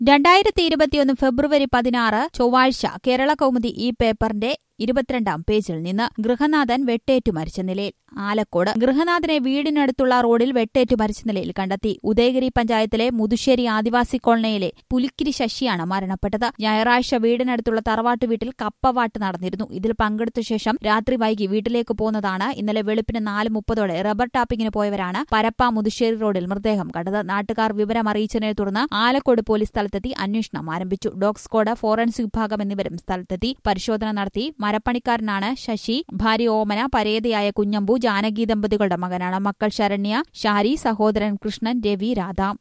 രണ്ടായിരത്തി ഇരുപത്തിയൊന്ന് ഫെബ്രുവരി പതിനാറ് ചൊവ്വാഴ്ച കേരള കൗമുദി ഈ പേപ്പറിന്റെ ഇരുപത്തിരണ്ടാം പേജിൽ നിന്ന് ഗൃഹനാഥൻ വെട്ടേറ്റു മരിച്ച നിലയിൽ ആലക്കോട് ഗൃഹനാഥനെ വീടിനടുത്തുള്ള റോഡിൽ വെട്ടേറ്റു മരിച്ച നിലയിൽ കണ്ടെത്തി ഉദയഗിരി പഞ്ചായത്തിലെ മുതുശ്ശേരി ആദിവാസി കോളനിയിലെ പുലിക്കിരി ശശിയാണ് മരണപ്പെട്ടത് ഞായറാഴ്ച വീടിനടുത്തുള്ള തറവാട്ട് വീട്ടിൽ കപ്പവാട്ട് നടന്നിരുന്നു ഇതിൽ പങ്കെടുത്ത ശേഷം രാത്രി വൈകി വീട്ടിലേക്ക് പോന്നതാണ് ഇന്നലെ വെളുപ്പിന് നാല് മുപ്പതോടെ റബ്ബർ ടാപ്പിങ്ങിന് പോയവരാണ് പരപ്പ മുതുശ്ശേരി റോഡിൽ മൃതദേഹം കണ്ടത് നാട്ടുകാർ വിവരം അറിയിച്ചതിനെ തുടർന്ന് ആലക്കോട് പോലീസ് സ്ഥലത്തെത്തി അന്വേഷണം ആരംഭിച്ചു ഡോഗ് സ്ക്വാഡ് ഫോറൻസിക് വിഭാഗം എന്നിവരും സ്ഥലത്തെത്തി പരിശോധന നടത്തി മരപ്പണിക്കാരനാണ് ശശി ഭാര്യ ഓമന പരേതയായ കുഞ്ഞമ്പു ജാനകി ദമ്പതികളുടെ മകനാണ് മക്കൾ ശരണ്യ ഷാരി സഹോദരൻ കൃഷ്ണൻ രവി രാധ